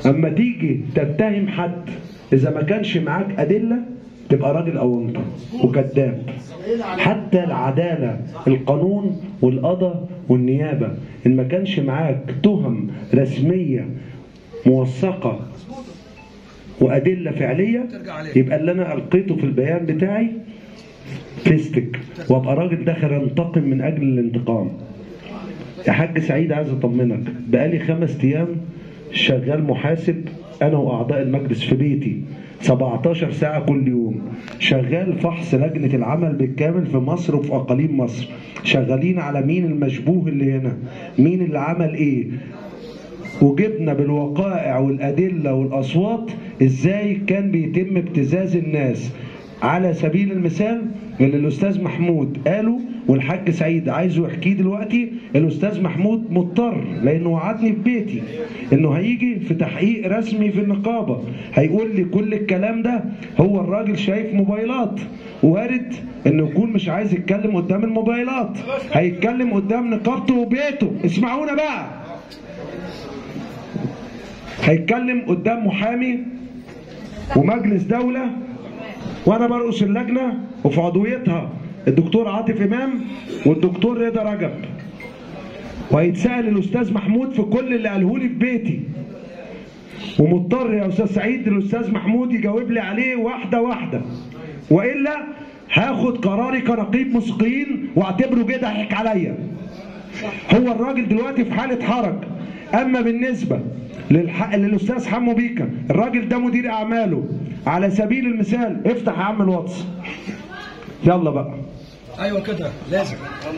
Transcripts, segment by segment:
اما تيجي تتهم حد اذا ما كانش معاك ادله تبقى راجل اونطه وكذاب حتى العداله القانون والقضاء والنيابه ان ما كانش معاك تهم رسميه موثقه وادله فعليه يبقى اللي انا القيته في البيان بتاعي فيستك وابقى راجل داخل انتقم من اجل الانتقام يا حاج سعيد عايز اطمنك بقالي خمس ايام شغال محاسب انا واعضاء المجلس في بيتي 17 ساعة كل يوم شغال فحص لجنة العمل بالكامل في مصر وفي أقاليم مصر شغالين على مين المشبوه اللي هنا مين اللي عمل ايه وجبنا بالوقائع والأدلة والأصوات إزاي كان بيتم ابتزاز الناس على سبيل المثال اللي الأستاذ محمود قاله والحاج سعيد عايزه يحكيه دلوقتي الأستاذ محمود مضطر لأنه وعدني في بيتي إنه هيجي في تحقيق رسمي في النقابة هيقول لي كل الكلام ده هو الراجل شايف موبايلات وارد انه يكون مش عايز يتكلم قدام الموبايلات هيتكلم قدام نقابته وبيته اسمعونا بقى هيتكلم قدام محامي ومجلس دولة وأنا برقص اللجنة وفي عضويتها الدكتور عاطف إمام والدكتور رضا رجب وهيتسأل الأستاذ محمود في كل اللي قاله لي في بيتي ومضطر يا أستاذ سعيد الأستاذ محمود يجاوب لي عليه واحدة واحدة وإلا هاخد قراري كنقيب موسيقيين واعتبره كده ضحك عليا هو الراجل دلوقتي في حالة حرج أما بالنسبة للح... للأستاذ حمو بيكا الراجل ده مدير أعماله على سبيل المثال افتح يا عم الواتس يلا بقى ايوه كده لازم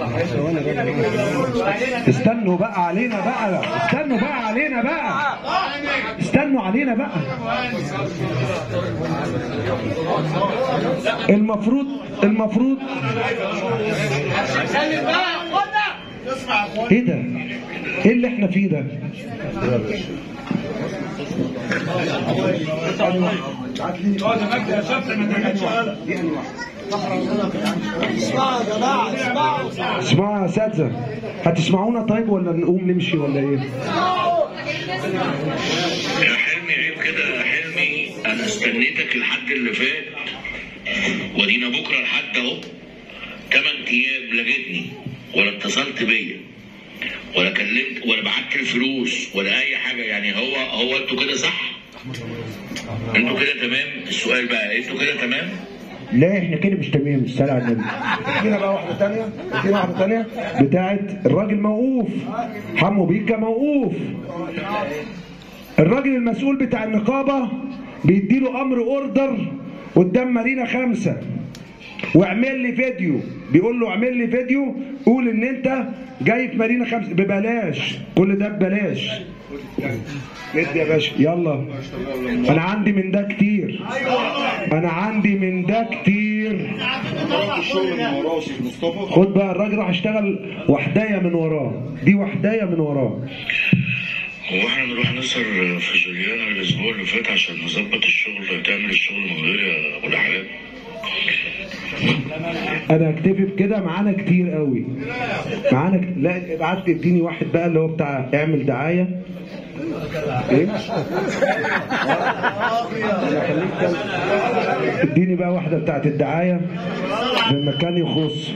استنوا بقى علينا بقى استنوا بقى علينا بقى استنوا علينا بقى المفروض المفروض ايه ده ايه اللي احنا فيه ده اسمعوا يا اساتذه هتسمعونا طيب ولا نقوم نمشي ولا ايه؟ يا حلمي عيب كده يا حلمي انا استنيتك الحد اللي فات ودينا بكره الحد اهو تمن ايام لا جيتني ولا اتصلت بيا ولا كلمت ولا بعت الفلوس ولا اي حاجه يعني هو هو انتوا كده صح؟ انتوا كده تمام؟ السؤال بقى انتوا كده تمام؟ لا احنا كده مش تمام الصلاة على النبي ادينا بقى واحدة تانية ادينا واحدة تانية بتاعت الراجل موقوف حمو بيكا موقوف الراجل المسؤول بتاع النقابة بيديله امر اوردر قدام مارينا خمسة واعمل لي فيديو بيقول له اعمل لي فيديو قول ان انت جاي في مارينا خمسة ببلاش كل ده ببلاش ندي يا باشا يلا انا عندي من ده كتير انا عندي من ده كتير خد بقى الراجل راح اشتغل وحدايه من وراه دي وحدايه من وراه هو احنا نروح نسهر في جوليانا الاسبوع اللي فات عشان نظبط الشغل تعمل الشغل من غير يا ابو الحلال انا اكتفي بكده معانا كتير قوي معانا كتير. لا ابعت لي اديني واحد بقى اللي هو بتاع اعمل دعايه ايه خليك كده. اديني بقى واحده بتاعت الدعايه في مكان يخص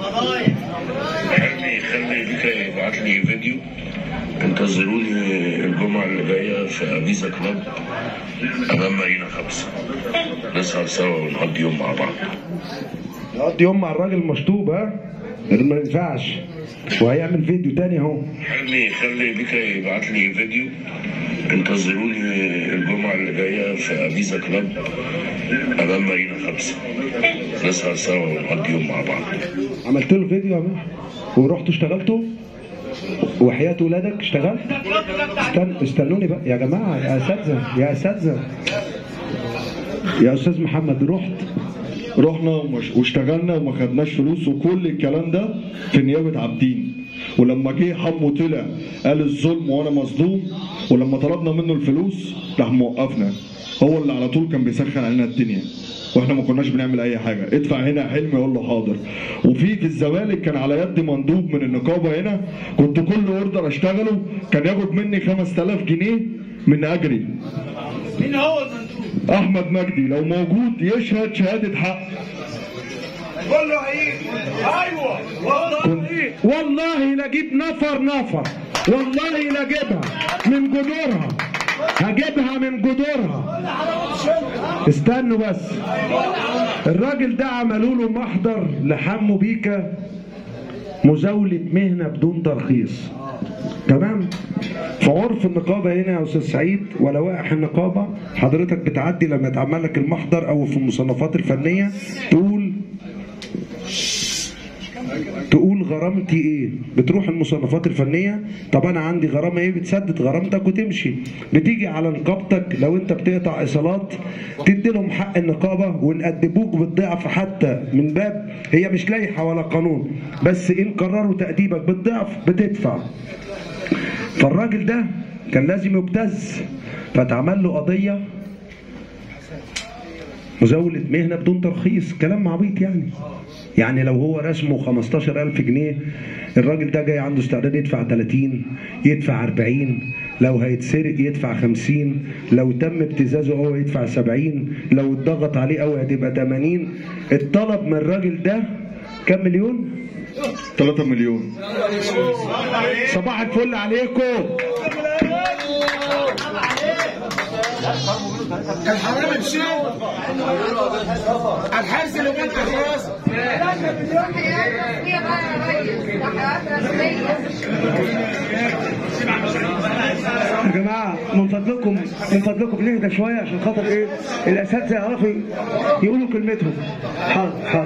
حلمي خلي بيك يبعت لي فيديو انتظروني الجمعة اللي جاية في أبيزا كلاب أمام مارينا خمسة نسهر سوا ونقضي يوم مع بعض يقضي يوم مع الراجل المشطوب ها ما ينفعش وهيعمل فيديو تاني اهو حلمي خلي بيك يبعت لي فيديو انتظروني الجمعة اللي جاية في أبيزا كلاب أمام مارينا خمسة نسهر سوا ونقضي يوم مع بعض عملت له فيديو يا عم ورحتوا اشتغلتوا وحياة ولادك اشتغلت استن... استنوني بقى يا جماعة يا أساتذة يا أساتذة يا أستاذ محمد رحت رحنا ومش- واشتغلنا وما خدناش فلوس وكل الكلام ده في نيابه عابدين ولما جه حمو طلع قال الظلم وانا مظلوم ولما طلبنا منه الفلوس راح موقفنا هو اللي على طول كان بيسخن علينا الدنيا واحنا ما كناش بنعمل اي حاجه ادفع هنا يا حلمي يقول له حاضر وفي في الزمالك كان على يد مندوب من النقابه هنا كنت كل اوردر اشتغله كان ياخد مني 5000 جنيه من اجري مين هو احمد مجدي لو موجود يشهد شهاده حق والله لاجيب نفر نفر والله لاجيبها من جذورها هجيبها من جذورها استنوا بس الراجل ده عملوا له محضر لحمو بيكا مزاولة مهنة بدون ترخيص تمام في عرف النقابة هنا يا أستاذ سعيد ولوائح النقابة حضرتك بتعدي لما يتعمل لك المحضر أو في المصنفات الفنية تقول تقول غرامتي ايه بتروح المصنفات الفنيه طب انا عندي غرامه ايه بتسدد غرامتك وتمشي بتيجي على نقابتك لو انت بتقطع ايصالات تدي لهم حق النقابه ونأدبوك بالضعف حتى من باب هي مش لايحه ولا قانون بس ان قرروا تأديبك بالضعف بتدفع فالراجل ده كان لازم يبتز فاتعمل له قضيه مزاولة مهنة بدون ترخيص كلام عبيط يعني يعني لو هو رسمه 15000 جنيه الراجل ده جاي عنده استعداد يدفع 30 يدفع 40 لو هيتسرق يدفع 50 لو تم ابتزازه هو يدفع 70 لو اتضغط عليه قوي هتبقى 80 الطلب من الراجل ده كام مليون؟ 3 مليون صباح الفل عليكم الحرام مشي الحرز اللي كان في الراس يا جماعه من فضلكم من فضلكم نهدى شويه عشان خاطر ايه الاساتذه يعرفوا يقولوا كلمتهم حاضر حاضر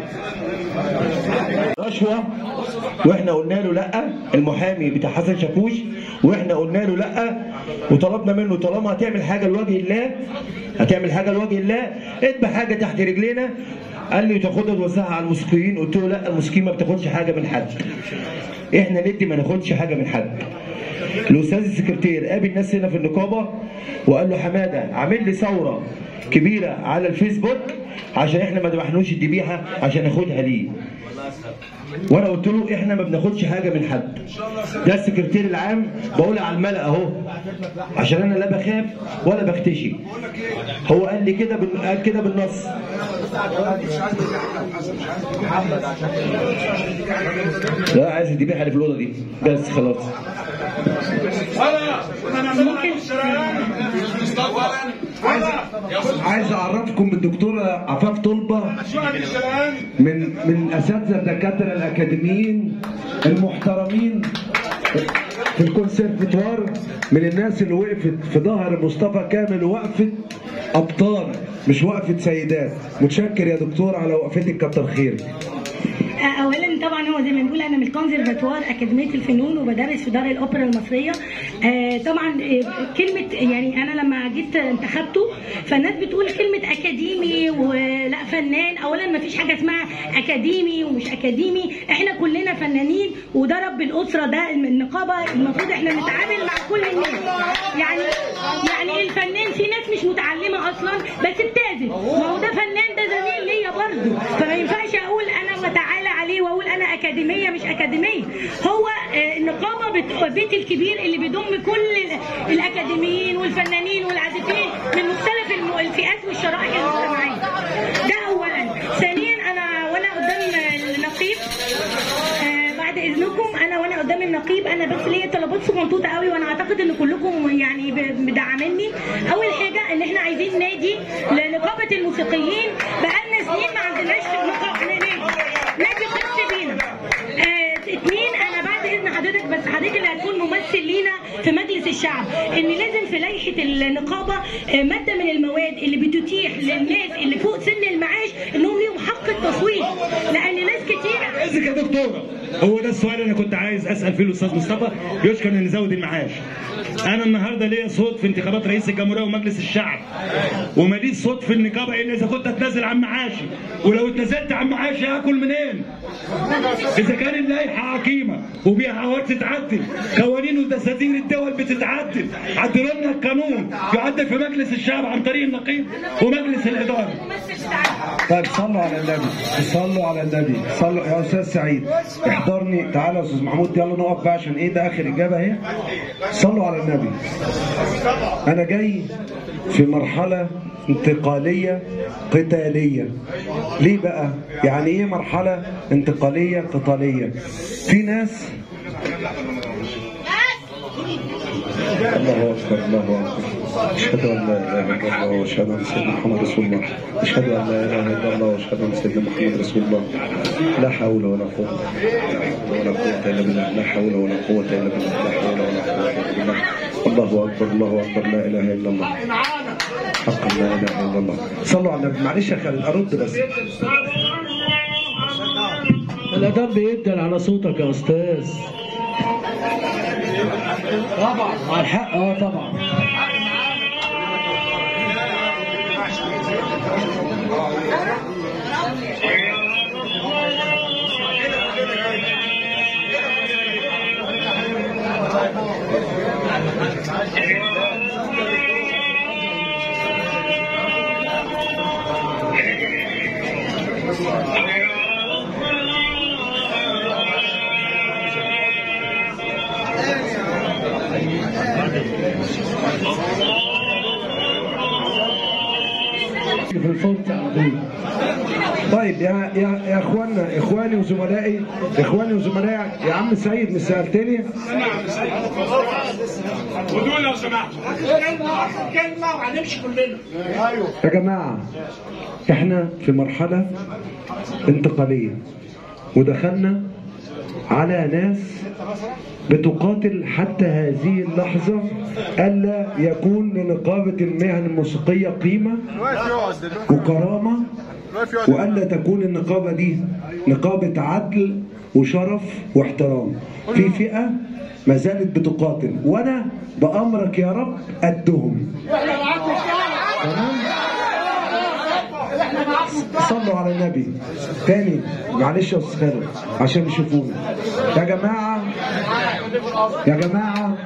رشوه واحنا قلنا له لا المحامي بتاع حسن شاكوش واحنا قلنا له لا وطلبنا منه طالما هتعمل حاجه لوجه الله هتعمل حاجه لوجه الله اتبع حاجه تحت رجلينا قال لي تاخدها توزعها على الموسيقيين قلت له لا الموسيقيين ما بتاخدش حاجه من حد احنا ندي ما ناخدش حاجه من حد الاستاذ السكرتير قابل ناس هنا في النقابه وقال له حماده عامل لي ثوره كبيره على الفيسبوك عشان احنا ما ذبحناش الذبيحه عشان ناخدها ليه وانا قلت له احنا ما بناخدش حاجه من حد ده السكرتير العام بقولها على الملأ اهو عشان انا لا بخاف ولا بختشي هو قال لي كده بال... قال كده بالنص لا عايز الذبيحه اللي في الاوضه دي بس خلاص عايز اعرفكم بالدكتوره عفاف طلبه من من اساتذه الدكاتره الاكاديميين المحترمين في الكونسيرفتوار من الناس اللي وقفت في ظهر مصطفى كامل وقفت ابطال مش وقفه سيدات متشكر يا دكتور على وقفتك كتر خيرك اولا طبعا هو زي ما بنقول انا من الكونسرفاتوار اكاديميه الفنون وبدرس في دار الاوبرا المصريه آه، طبعا آه، كلمه يعني انا لما جيت انتخبته فالناس بتقول كلمه اكاديمي ولا فنان اولا ما فيش حاجه اسمها اكاديمي ومش اكاديمي احنا كلنا فنانين وده رب الاسره ده النقابه المفروض احنا نتعامل مع كل الناس يعني يعني الفنان في ناس مش متعلمه اصلا بس بتعزف ما هو ده فنان ده زميل ليا برضه فما ينفعش اقول انا وتعالى عليه واقول انا اكاديميه مش اكاديميه هو آه، النقابه بت- بيت الكبير اللي بيضم كل ال- الاكاديميين والفنانين والعازفين من مختلف الم- الفئات والشرائح المجتمعيه ده اولا ثانيا انا وانا قدام النقيب آه، بعد اذنكم انا وانا قدام النقيب انا بس ليا طلبات صغنطوطه قوي وانا اعتقد ان كلكم يعني ب- مدعميني اول حاجه ان احنا عايزين نادي لنقابه الموسيقيين بقالنا سنين ما عندناش نقابه نادي نادي خاص بينا آه، اتنين انا بعد اذن حضرتك بس حضرتك اللي هتكون ممثل لينا في مجلس الشعب ان لازم في لائحه النقابه آه، ماده من المواد اللي بتتيح للناس اللي فوق سن المعاش انهم ليهم حق التصويت لان ناس كتير عايزك يا دكتوره هو ده السؤال اللي انا كنت عايز اسال فيه الاستاذ مصطفى يشكر ان نزود المعاش انا النهارده ليا صوت في انتخابات رئيس الجمهوريه ومجلس الشعب وماليش صوت في النقابه الا اذا كنت اتنازل عن معاشي ولو اتنازلت عن معاشي هاكل منين اذا كان اللائحه عقيمه وبيها عواد تتعدل قوانين ودساتير الدول بتتعدل عدلوا لنا القانون يعدل في مجلس الشعب عن طريق النقيب ومجلس الاداره ممثل بتاع طيب صلوا على النبي صلوا على النبي صلوا يا استاذ سعيد احضرني تعالى يا استاذ محمود يلا نقف بقى عشان ايه ده اخر اجابه اهي صلوا على النبي انا جاي في مرحله انتقاليه قتاليه ليه بقى يعني ايه مرحله انتقاليه قتاليه في ناس الله اكبر الله اكبر اشهد ان لا اله الا الله واشهد ان سيدنا محمد رسول الله اشهد ان لا اله الا الله واشهد ان سيدنا محمد رسول الله لا حول ولا قوه ولا قوه الا بالله لا حول ولا قوه الا بالله لا حول ولا قوه الا بالله الله اكبر الله اكبر لا اله الا الله حقا لا اله الا الله صلوا على النبي معلش يا خالد ارد بس الادب بيبدل على صوتك يا استاذ طبعا مع الحق اه طبعا في الفوت على طول طيب يا يا يا اخوانا اخواني وزملائي اخواني وزملائي يا عم سعيد مش سالتني ودول لو سمحت كلمه اخر كلمه وهنمشي كلنا يا جماعة احنا في مرحلة انتقالية ودخلنا على ناس بتقاتل حتى هذه اللحظة ألا يكون لنقابة المهن الموسيقية قيمة وكرامة وألا تكون النقابة دي نقابة عدل وشرف واحترام في فئة ما زالت بتقاتل وأنا بأمرك يا رب قدهم تمام صلوا على النبي تاني معلش يا استاذ خالد عشان يشوفونا يا جماعه يا جماعه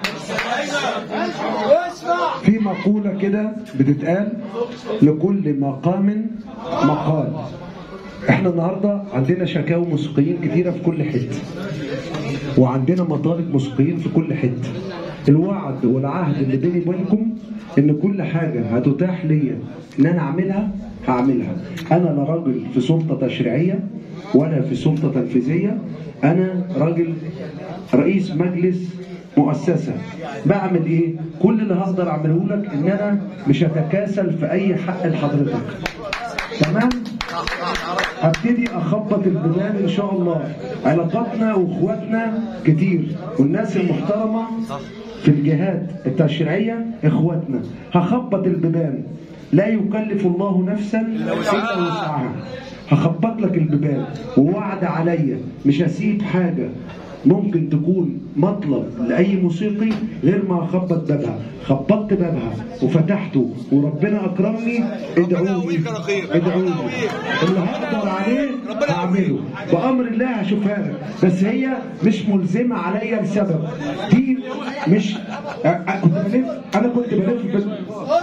في مقوله كده بتتقال لكل مقام مقال احنا النهارده عندنا شكاوى موسيقيين كتيره في كل حته وعندنا مطالب موسيقيين في كل حته الوعد والعهد اللي بيني وبينكم ان كل حاجه هتتاح ليا ان انا اعملها هعملها انا لا راجل في سلطه تشريعيه ولا في سلطه تنفيذيه انا راجل رئيس مجلس مؤسسه بعمل ايه كل اللي هقدر اعمله لك ان انا مش هتكاسل في اي حق لحضرتك تمام هبتدي اخبط البلاد ان شاء الله علاقاتنا واخواتنا كتير والناس المحترمه في الجهات التشريعيه اخواتنا هخبط البيبان لا يكلف الله نفسا الا وسعها هخبط لك البيبان ووعد عليا مش هسيب حاجه ممكن تكون مطلب لاي موسيقي غير ما اخبط بابها خبطت بابها وفتحته وربنا اكرمني ادعوني ادعوني اللي هقدر عليه هعمله بامر الله هشوفها لك بس هي مش ملزمه عليا لسبب دي مش أ- أ- كنت بلف انا كنت بلف بال...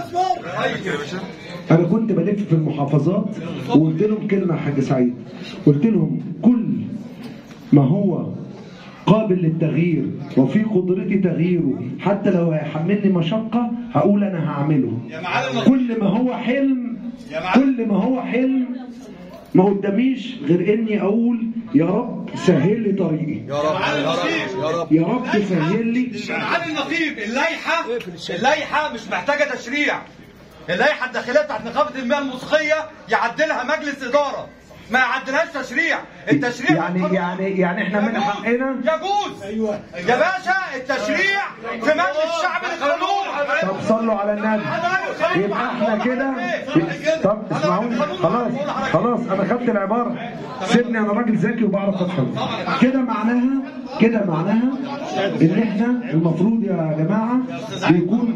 انا كنت بلف في المحافظات وقلت لهم كلمه يا حاج سعيد قلت لهم كل ما هو قابل للتغيير وفي قدرتي تغييره حتى لو هيحملني مشقة هقول أنا هعمله كل ما هو حلم كل ما هو حلم ما قداميش غير اني اقول يا رب سهل لي طريقي يا رب يا رب يا رب سهل لي معالي النقيب اللائحه اللائحه مش محتاجه تشريع اللائحه الداخليه بتاعت نقابه المياه الموسيقيه يعدلها مجلس اداره ما يعدلهاش تشريع التشريع يعني يعني يعني احنا من حقنا يجوز ايوه يا باشا التشريع في مجلس الشعب للقانون طب صلوا على النبي يبقى احنا كده طب اسمعوني خلاص خلاص انا خدت العباره سيبني انا راجل ذكي وبعرف افهم كده معناها كده معناها ان احنا المفروض يا جماعه بيكون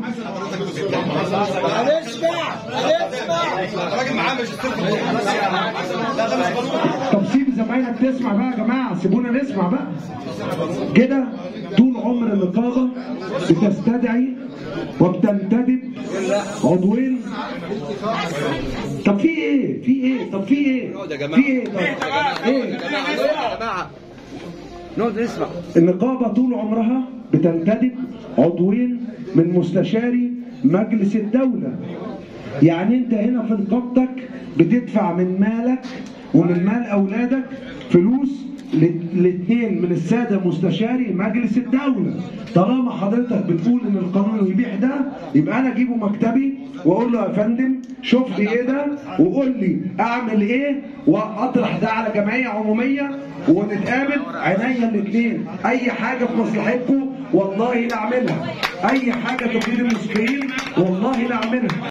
راجل معاه ماجستير في القانون. لا ده مش قانون طب سيب زمايلك تسمع بقى يا جماعه سيبونا نسمع بقى كده طول عمر النقابه بتستدعي وبتنتدب عضوين طب في ايه في ايه طب في ايه في ايه طب ايه نقعد نسمع النقابة طول عمرها بتنتدب عضوين من مستشاري مجلس الدولة يعني انت هنا في نقابتك بتدفع من مالك ومن مال اولادك فلوس الاثنين من السادة مستشاري مجلس الدولة طالما حضرتك بتقول ان القانون يبيح ده يبقى انا اجيبه مكتبي واقول له يا فندم شوف لي ايه ده وقول لي اعمل ايه واطرح ده على جمعية عمومية ونتقابل عينيا الاثنين اي حاجة في مصلحتكم والله لا اعملها اي حاجة تفيد المسلمين والله لا اعملها